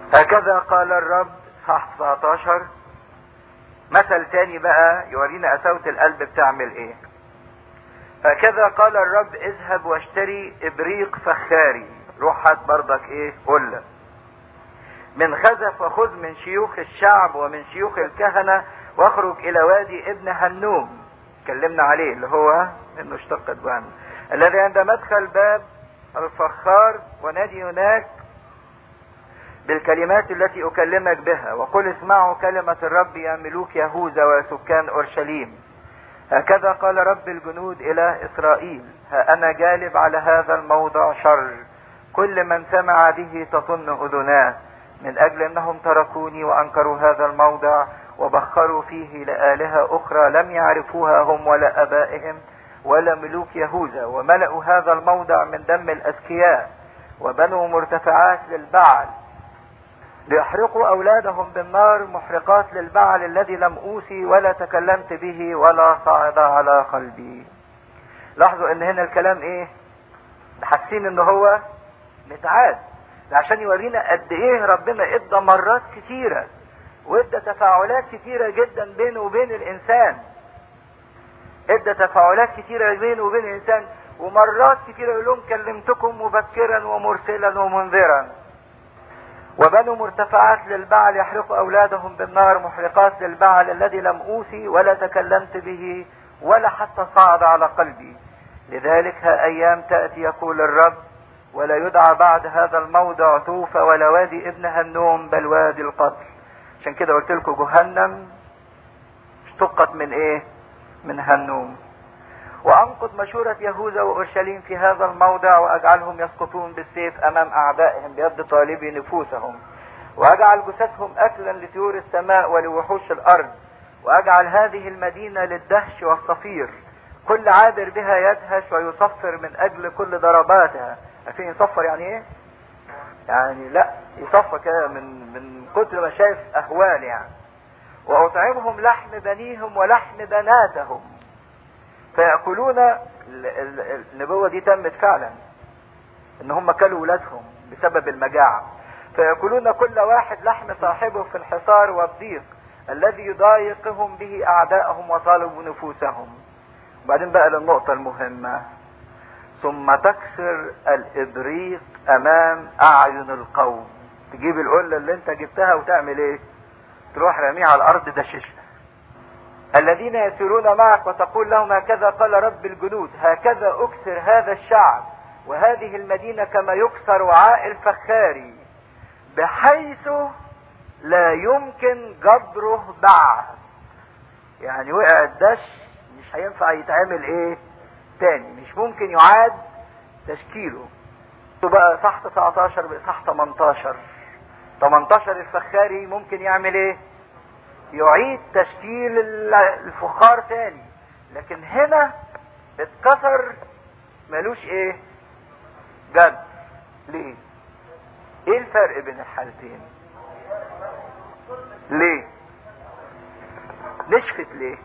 هكذا قال الرب صح 19 مثل تاني بقى يورينا قساوة القلب بتعمل ايه هكذا قال الرب اذهب واشتري ابريق فخاري روح هات برضك ايه قلة من خزف وخذ من شيوخ الشعب ومن شيوخ الكهنة واخرج الى وادي ابن هنوم اتكلمنا عليه اللي هو انه اشتقت جهنم الذي عند مدخل باب الفخار ونادي هناك بالكلمات التي اكلمك بها وقل اسمعوا كلمة الرب يا ملوك يهوذا وسكان اورشليم هكذا قال رب الجنود الى اسرائيل ها انا جالب على هذا الموضع شر كل من سمع به تطن اذناه من اجل انهم تركوني وانكروا هذا الموضع وبخروا فيه لآلهة اخرى لم يعرفوها هم ولا ابائهم ولا ملوك يهوذا وملأوا هذا الموضع من دم الاذكياء وبنوا مرتفعات للبعل ليحرقوا اولادهم بالنار محرقات للبعل الذي لم اوصي ولا تكلمت به ولا صعد على قلبي لاحظوا ان هنا الكلام ايه حاسين ان هو متعاد ده عشان يورينا قد ايه ربنا ادى مرات كتيرة وادى تفاعلات كتيرة جدا بينه وبين الانسان ادى تفاعلات كتيرة بينه وبين الانسان ومرات كتيرة يقول لهم كلمتكم مبكرا ومرسلا ومنذرا وبنوا مرتفعات للبعل يحرق اولادهم بالنار محرقات للبعل الذي لم اوصي ولا تكلمت به ولا حتى صعد على قلبي لذلك ها ايام تاتي يقول الرب ولا يدعى بعد هذا الموضع توفى ولا وادي ابن هنوم بل وادي القتل عشان كده قلت لكم جهنم اشتقت من ايه من هنوم وانقض مشورة يهوذا واورشليم في هذا الموضع واجعلهم يسقطون بالسيف امام اعدائهم بيد طالبي نفوسهم واجعل جثثهم اكلا لطيور السماء ولوحوش الارض واجعل هذه المدينة للدهش والصفير كل عابر بها يدهش ويصفر من اجل كل ضرباتها عارفين يصفر يعني ايه يعني لا يصفر كده من من كتر ما شايف اهوال يعني واطعمهم لحم بنيهم ولحم بناتهم فيأكلون النبوة دي تمت فعلا ان هم كلوا ولادهم بسبب المجاعة فيأكلون كل واحد لحم صاحبه في الحصار والضيق الذي يضايقهم به اعدائهم وطالبوا نفوسهم وبعدين بقى للنقطة المهمة ثم تكسر الابريق امام اعين القوم تجيب القلة اللي انت جبتها وتعمل ايه تروح راميها على الارض دششها الذين يسيرون معك وتقول لهم هكذا قال رب الجنود هكذا اكسر هذا الشعب وهذه المدينة كما يكسر وعاء الفخاري بحيث لا يمكن جبره بعد يعني وقع الدش مش هينفع يتعمل ايه تاني مش ممكن يعاد تشكيله بقى صح 19 بقى صح 18 18 الفخاري ممكن يعمل ايه يعيد تشكيل الفخار تاني لكن هنا اتكسر ملوش ايه جد ليه ايه الفرق بين الحالتين ليه نشفت ليه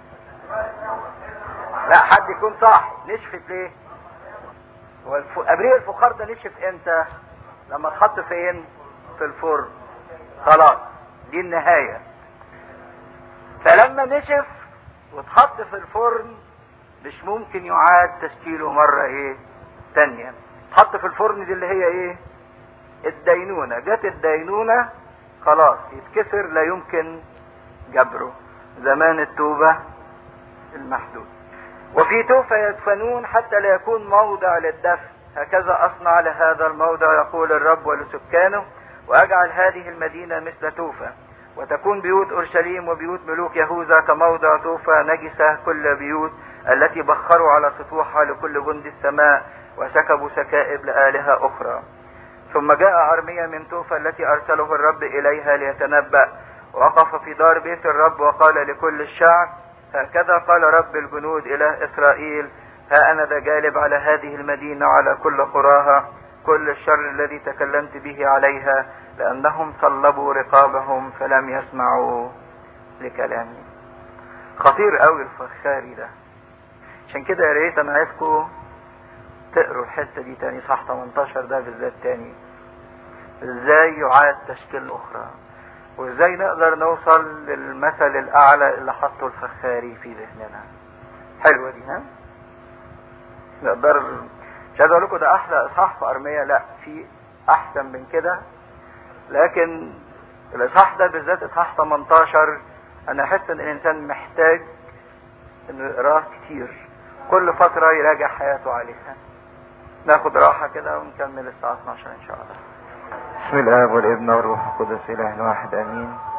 لا حد يكون صح نشفت ليه هو الف... ابريق الفخار ده نشف امتى لما اتحط فين في الفرن خلاص دي النهايه فلما نشف واتحط في الفرن مش ممكن يعاد تشكيله مرة ايه تانية اتحط في الفرن دي اللي هي ايه الدينونة جت الدينونة خلاص يتكسر لا يمكن جبره زمان التوبة المحدود وفي توفى يدفنون حتى لا يكون موضع للدفن هكذا اصنع لهذا الموضع يقول الرب ولسكانه واجعل هذه المدينة مثل توفى وتكون بيوت اورشليم وبيوت ملوك يهوذا كموضع توفى نجسة كل بيوت التي بخروا على سطوحها لكل جند السماء وسكبوا سكائب لآلهة أخرى ثم جاء أرميا من توفى التي أرسله الرب إليها ليتنبأ وقف في دار بيت الرب وقال لكل الشعب هكذا قال رب الجنود إله إسرائيل ها أنا ذا جالب على هذه المدينة على كل قراها كل الشر الذي تكلمت به عليها لأنهم صلبوا رقابهم فلم يسمعوا لكلامي خطير قوي الفخاري ده عشان كده يا ريت انا عايزكم تقروا الحته دي تاني صح 18 ده بالذات تاني ازاي يعاد تشكيل اخرى وازاي نقدر نوصل للمثل الاعلى اللي حطه الفخاري في ذهننا حلوه دي ها نقدر مش عايز اقول لكم ده احلى اصحاح في ارميه لا في احسن من كده لكن الاصحاح ده بالذات اصحاح 18 انا احس ان الانسان محتاج انه يقراه كتير كل فترة يراجع حياته عليها ناخد راحة كده ونكمل الساعة 12 ان شاء الله بسم الله والابن والروح القدس اله واحد امين